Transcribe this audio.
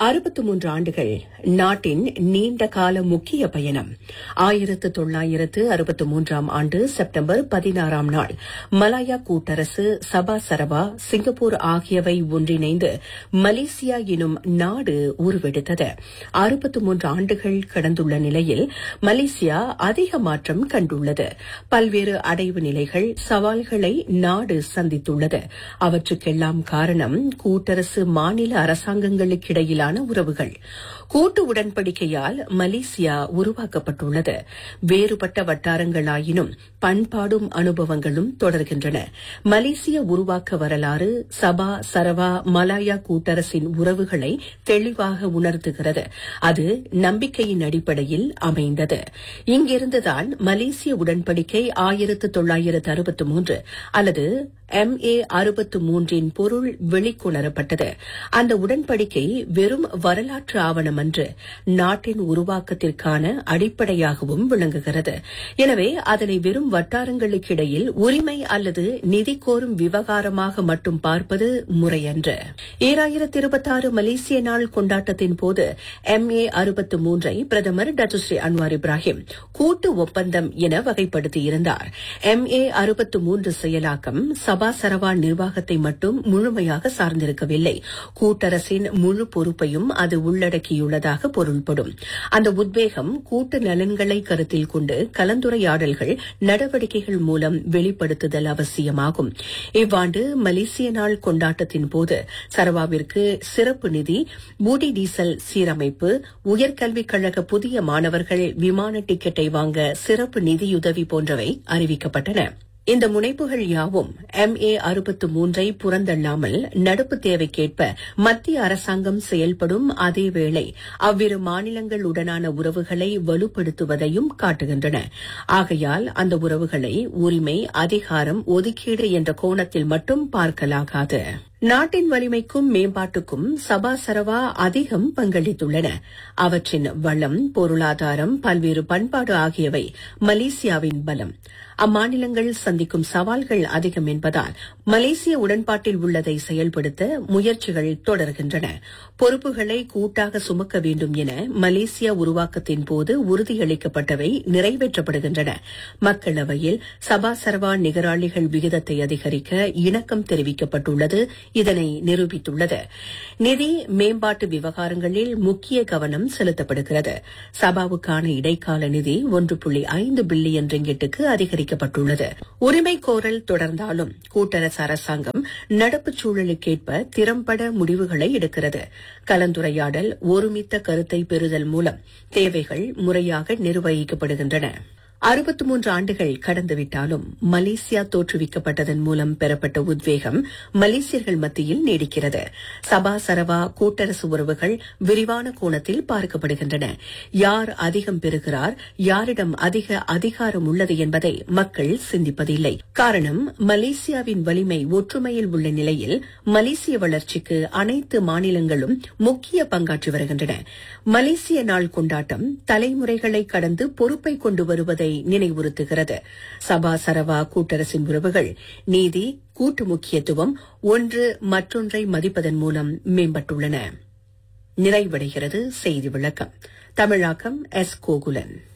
அறுபத்து மூன்று ஆண்டுகள் நாட்டின் நீண்ட கால முக்கிய பயணம் ஆயிரத்து தொள்ளாயிரத்து அறுபத்து மூன்றாம் ஆண்டு செப்டம்பர் பதினாறாம் நாள் மலாயா கூட்டரசு சபா சரவா சிங்கப்பூர் ஆகியவை ஒன்றிணைந்து மலேசியா எனும் நாடு உருவெடுத்தது அறுபத்து மூன்று ஆண்டுகள் கடந்துள்ள நிலையில் மலேசியா அதிக மாற்றம் கண்டுள்ளது பல்வேறு அடைவு நிலைகள் சவால்களை நாடு சந்தித்துள்ளது அவற்றுக்கெல்லாம் காரணம் கூட்டரசு மாநில அரசாங்கங்களுக்கிடையிலான உறவுகள் கூட்டு உடன்படிக்கையால் மலேசியா உருவாக்கப்பட்டுள்ளது வேறுபட்ட வட்டாரங்களாயினும் பண்பாடும் அனுபவங்களும் தொடர்கின்றன மலேசிய உருவாக்க வரலாறு சபா சரவா மலாயா கூட்டரசின் உறவுகளை தெளிவாக உணர்த்துகிறது அது நம்பிக்கையின் அடிப்படையில் அமைந்தது இங்கிருந்துதான் மலேசிய உடன்படிக்கை ஆயிரத்து தொள்ளாயிரத்து அறுபத்து மூன்று அல்லது எம் ஏ அறுபத்து மூன்றின் பொருள் வெளிக்கொணரப்பட்டது அந்த உடன்படிக்கை வெறும் வரலாற்று ஆவணம் அன்று நாட்டின் உருவாக்கத்திற்கான அடிப்படையாகவும் விளங்குகிறது எனவே அதனை வெறும் வட்டாரங்களுக்கிடையில் உரிமை அல்லது நிதி கோரும் விவகாரமாக மட்டும் பார்ப்பது முறையன்று ஈராயிரத்தி இருபத்தாறு மலேசிய நாள் கொண்டாட்டத்தின் போது எம் ஏ அறுபத்து மூன்றை பிரதமர் டாக்டர் ஸ்ரீ அன்வார் இப்ராஹிம் கூட்டு ஒப்பந்தம் என வகைப்படுத்தியிருந்தார் எம் ஏ அறுபத்து மூன்று செயலாக்கம் சபா சரவா நிர்வாகத்தை மட்டும் முழுமையாக சார்ந்திருக்கவில்லை கூட்டரசின் முழு பொறுப்பையும் அது உள்ளடக்கியுள்ளதாக பொருள்படும் அந்த உத்வேகம் கூட்டு நலன்களை கருத்தில் கொண்டு கலந்துரையாடல்கள் நடவடிக்கைகள் மூலம் வெளிப்படுத்துதல் அவசியமாகும் இவ்வாண்டு மலேசிய நாள் கொண்டாட்டத்தின் போது சரவாவிற்கு சிறப்பு நிதி ஊடி டீசல் சீரமைப்பு உயர்கல்விக் கழக புதிய மாணவர்கள் விமான டிக்கெட்டை வாங்க சிறப்பு நிதியுதவி போன்றவை அறிவிக்கப்பட்டன இந்த முனைப்புகள் யாவும் எம் ஏ அறுபத்து மூன்றை புறந்தள்ளாமல் நடப்பு தேவைக்கேற்ப மத்திய அரசாங்கம் செயல்படும் அதேவேளை அவ்விரு மாநிலங்களுடனான உறவுகளை வலுப்படுத்துவதையும் காட்டுகின்றன ஆகையால் அந்த உறவுகளை உரிமை அதிகாரம் ஒதுக்கீடு என்ற கோணத்தில் மட்டும் பார்க்கலாகாது நாட்டின் வலிமைக்கும் மேம்பாட்டுக்கும் சபா சரவா அதிகம் பங்களித்துள்ளன அவற்றின் வளம் பொருளாதாரம் பல்வேறு பண்பாடு ஆகியவை மலேசியாவின் பலம் அம்மாநிலங்கள் சந்திக்கும் சவால்கள் அதிகம் என்பதால் மலேசிய உடன்பாட்டில் உள்ளதை செயல்படுத்த முயற்சிகள் தொடர்கின்றன பொறுப்புகளை கூட்டாக சுமக்க வேண்டும் என மலேசியா உருவாக்கத்தின் போது உறுதியளிக்கப்பட்டவை நிறைவேற்றப்படுகின்றன மக்களவையில் சபா சரவா நிகராளிகள் விகிதத்தை அதிகரிக்க இணக்கம் தெரிவிக்கப்பட்டுள்ளது இதனை நிரூபித்துள்ளது நிதி மேம்பாட்டு விவகாரங்களில் முக்கிய கவனம் செலுத்தப்படுகிறது சபாவுக்கான இடைக்கால நிதி ஒன்று புள்ளி ஐந்து பில்லியன் ரிங்கெட்டுக்கு அதிகரிக்கப்பட்டுள்ளது உரிமை கோரல் தொடர்ந்தாலும் கூட்டரசு அரசாங்கம் நடப்பு சூழலுக்கேற்ப திறம்பட முடிவுகளை எடுக்கிறது கலந்துரையாடல் ஒருமித்த கருத்தை பெறுதல் மூலம் தேவைகள் முறையாக நிர்வகிக்கப்படுகின்றன அறுபத்து மூன்று ஆண்டுகள் கடந்துவிட்டாலும் மலேசியா தோற்றுவிக்கப்பட்டதன் மூலம் பெறப்பட்ட உத்வேகம் மலேசியர்கள் மத்தியில் நீடிக்கிறது சபா சரவா கூட்டரசு உறவுகள் விரிவான கோணத்தில் பார்க்கப்படுகின்றன யார் அதிகம் பெறுகிறார் யாரிடம் அதிக அதிகாரம் உள்ளது என்பதை மக்கள் சிந்திப்பதில்லை காரணம் மலேசியாவின் வலிமை ஒற்றுமையில் உள்ள நிலையில் மலேசிய வளர்ச்சிக்கு அனைத்து மாநிலங்களும் முக்கிய பங்காற்றி வருகின்றன மலேசிய நாள் கொண்டாட்டம் தலைமுறைகளை கடந்து பொறுப்பை கொண்டு வருவதை நினைவுறுத்துகிறது சபா சரவா கூட்டரசின் உறவுகள் நீதி கூட்டு முக்கியத்துவம் ஒன்று மற்றொன்றை மதிப்பதன் மூலம் மேம்பட்டுள்ளன நிறைவடைகிறது செய்தி விளக்கம் தமிழாக்கம் எஸ் கோகுலன்